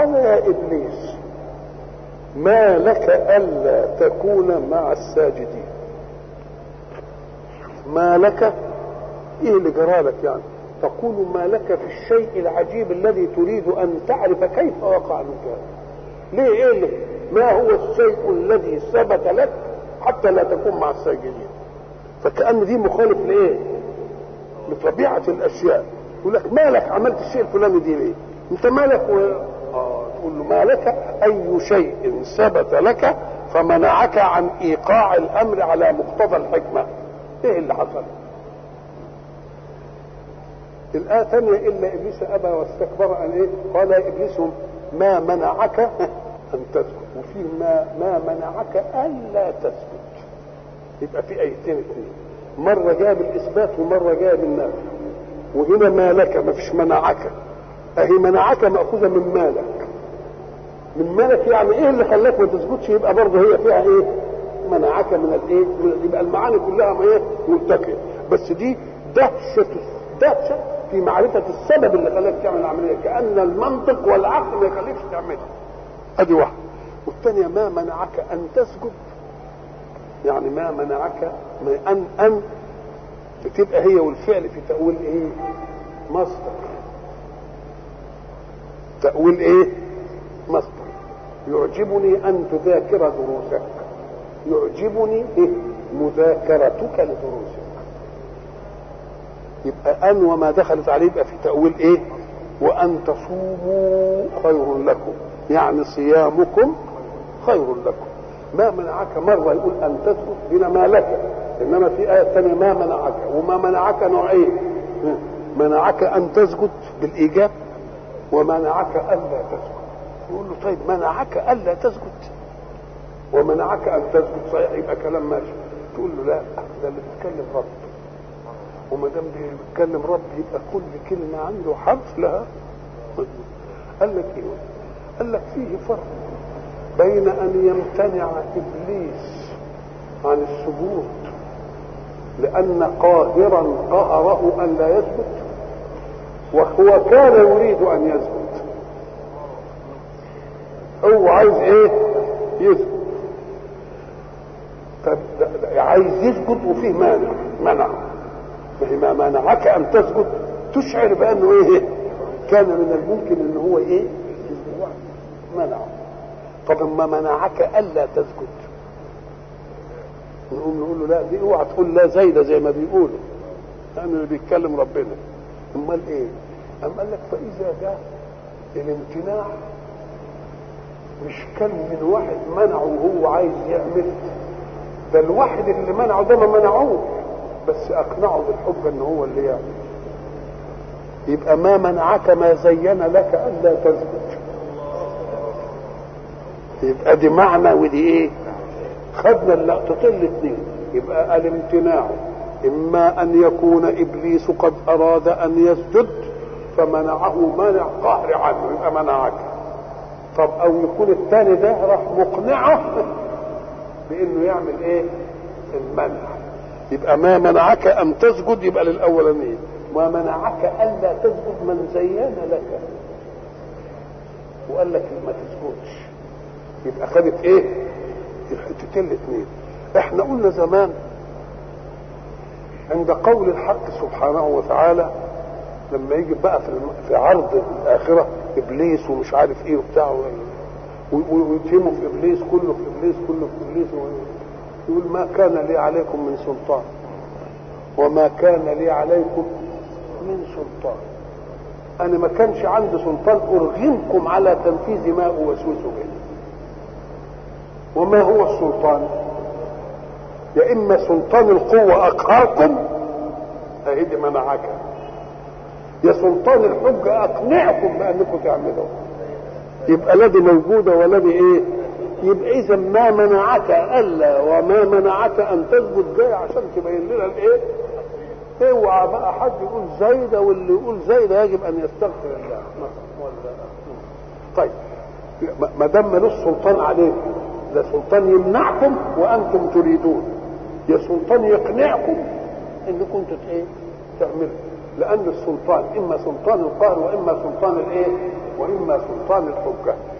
قال يا ابليس ما لك الا تكون مع الساجدين ما لك ايه اللي جرالك يعني تقول ما لك في الشيء العجيب الذي تريد ان تعرف كيف وقع منك هذا ليه ايه اللي ما هو الشيء الذي ثبت لك حتى لا تكون مع الساجدين فكأن دي مخالف لايه لطبيعة الاشياء يقول لك مالك عملت الشيء الفلاني دي ليه انت مالك و... آه تقول له ما لك اي شيء ثبت لك فمنعك عن ايقاع الامر على مقتضى الحكمه ايه اللي حصل الآية ثانية إلا إبليس أبى واستكبر أن إيه؟ قال يا إبليس ما منعك أن تسجد وفي ما ما منعك ألا تسجد يبقى في آيتين اثنين مرة جاب الإثبات ومرة جاب النفي وهنا ما لك ما فيش منعك أهي منعك مأخوذة من مالك من مالك يعني إيه اللي خلاك ما تسجدش يبقى برضه هي فيها إيه منعك من الإيه يبقى المعاني كلها ما إيه ملتقية بس دي دهشة دهشة في معرفة السبب اللي خلاك تعمل العملية كأن المنطق والعقل ما يخليكش تعملها ادي واحدة والثانية ما منعك ان تسجد يعني ما منعك ما ان ان بتبقى هي والفعل في تأويل ايه مصدر تأويل ايه مصدر يعجبني ان تذاكر دروسك يعجبني إيه؟ مذاكرتك لدروسك يبقى ان وما دخلت عليه يبقى في تأويل ايه وان تصوموا خير لكم يعني صيامكم خير لكم ما منعك مرة يقول أن تسجد هنا ما لك إنما في آية ثانية ما منعك وما منعك نوعين منعك أن تسجد بالإيجاب ومنعك ألا تسجد يقول له طيب منعك ألا تسجد ومنعك أن تسجد صحيح يبقى كلام ماشي تقول له لا ده اللي بيتكلم رب وما دام بيتكلم رب يبقى كل كلمة عنده حرف لها قال لك ايه قال لك فيه فرق بين ان يمتنع ابليس عن السجود لان قاهرا قهره ان لا يسجد وهو كان يريد ان يسجد هو عايز ايه يسجد طب عايز يسجد وفيه مانع منع ما هي ما منعك ان تسجد تشعر بانه ايه كان من الممكن ان هو ايه منعه طب ما منعك الا تسجد نقوم نقول له لا دي اوعى تقول لا زايده زي ما بيقولوا لان اللي بيتكلم ربنا امال ايه ام قال لك فاذا جاء الامتناع مش كان من واحد منعه وهو عايز يعمل ده الواحد اللي منعه ده ما منعوه بس اقنعه بالحب ان هو اللي يعمل يبقى ما منعك ما زين لك الا تسجد يبقى دي معنى ودي ايه خدنا اللقطتين الاثنين يبقى الامتناع اما ان يكون ابليس قد اراد ان يسجد فمنعه منع قهر عنه يبقى منعك طب او يكون الثاني ده راح مقنعه بانه يعمل ايه المنع يبقى ما منعك ان تسجد يبقى للاولانيه ما منعك الا تسجد من زين لك وقال لك ما تسجدش يبقى خدت ايه الحتتين الاثنين احنا قلنا زمان عند قول الحق سبحانه وتعالى لما يجي بقى في في عرض الاخره ابليس ومش عارف ايه وبتاع ويتهموا في ابليس كله في ابليس كله في ابليس يقول ما كان لي عليكم من سلطان وما كان لي عليكم من سلطان انا ما كانش عندي سلطان ارغمكم على تنفيذ ما اوسوس به وما هو السلطان يا اما سلطان القوه اقهركم اهدي منعك يا سلطان الحجه اقنعكم بانكم تعملوا يبقى لا دي موجوده ولا دي ايه يبقى اذا ما منعك الا وما منعك ان تثبت جاي عشان تبين لنا الايه اوعى بقى حد يقول زايده واللي يقول زايده يجب ان يستغفر الله طيب ما دام ملوش سلطان عليكم ده سلطان يمنعكم وانتم تريدون يا سلطان يقنعكم انكم ايه تعملوا لان السلطان اما سلطان القهر واما سلطان الايه واما سلطان الحجه